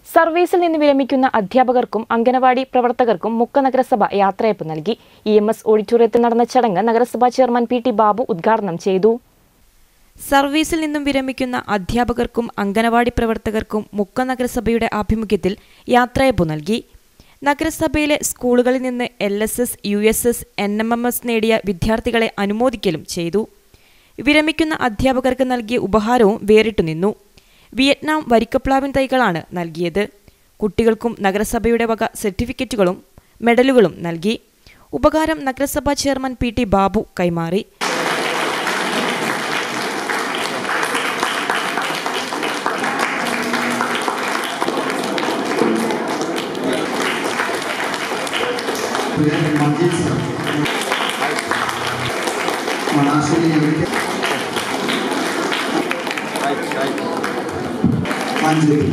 സർവീസിൽ നിന്ന് വിരമിക്കുന്ന അധ്യാപകർക്കും അംഗനവാടി പ്രവർത്തകർക്കും മുക്ക നഗരസഭ യാത്രയപ്പ് നൽകി ഇ എം എസ് ഓഡിറ്റോറിയത്തിൽ നടന്ന ചടങ്ങ് നഗരസഭാ ചെയർമാൻ പി ടി ബാബു ഉദ്ഘാടനം ചെയ്തു സർവീസിൽ നിന്നും വിരമിക്കുന്ന അധ്യാപകർക്കും അംഗനവാടി പ്രവർത്തകർക്കും മുക്ക നഗരസഭയുടെ ആഭിമുഖ്യത്തിൽ യാത്രയപ്പ് നൽകി നഗരസഭയിലെ സ്കൂളുകളിൽ നിന്ന് L S S U S S N M M S നേടിയ വിദ്യാർത്ഥികളെ അനുമോദിക്കലും ചെയ്തു വിരമിക്കുന്ന അധ്യാപകർക്ക് നൽകിയ ഉപഹാരവും വേറിട്ടു നിന്നു വിയറ്റ്നാം വരിക്കപ്ലാവിൻ തൈകളാണ് നൽകിയത് കുട്ടികൾക്കും നഗരസഭയുടെ വക സർട്ടിഫിക്കറ്റുകളും മെഡലുകളും നൽകി ഉപകാരം നഗരസഭാ ചെയർമാൻ പി ടി ബാബു കൈമാറി Priyan Majeed sir Manassery M K Manjeri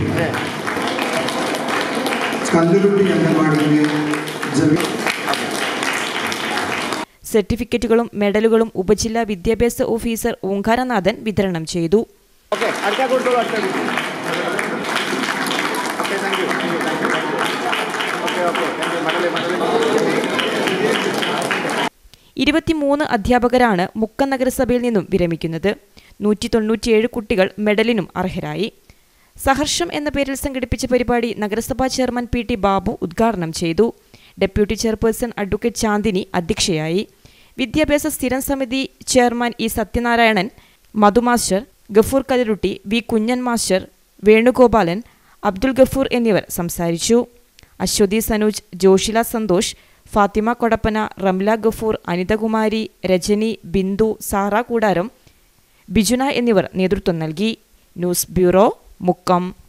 Kalluritti അംഗൻവാടിയിലെ ജമീ സർട്ടിഫിക്കറ്റുകളും മെഡലുകളും ഉപജില്ലാ വിദ്യാഭ്യാസ ഓഫീസർ ഓങ്കാരനാഥൻ വിതരണം ചെയ്തു ഓക്കെ അടുത്ത കൊടുത്തോളൂ അടുത്ത okay thank you okay okay thank you മടലേ മടലേ ഇരുപത്തിമൂന്ന് അധ്യാപകരാണ് മുക്ക നഗരസഭയിൽ നിന്നും വിരമിക്കുന്നത് നൂറ്റി തൊണ്ണൂറ്റിയേഴ് കുട്ടികൾ മെഡലിനും അർഹരായി സഹർഷം എന്ന പേരിൽ സംഘടിപ്പിച്ച പരിപാടി നഗരസഭാ ചെയർമാൻ പി ടി ബാബു ഉദ്ഘാടനം ചെയ്തു ഡെപ്യൂട്ടി ചെയർപേഴ്സൺ അഡ്വക്കേറ്റ് ചാന്ദിനി അധ്യക്ഷയായി വിദ്യാഭ്യാസ സ്ഥിരം സമിതി chairman E Sathyanarayanan Madhu master Gafoor Kathirutti V Kunjan master Venugopalan Abdul Gafoor എന്നിവർ സംസാരിച്ചു അശ്വതി സനൂജ് ജോഷില സന്തോഷ് ഫാത്തിമ കൊടപ്പന റംല ഗഫൂർ അനിതകുമാരി രജനി ബിന്ദു സാറ കൂടാരം ബിജുന എന്നിവർ നേതൃത്വം നൽകി ന്യൂസ് ബ്യൂറോ മുക്കം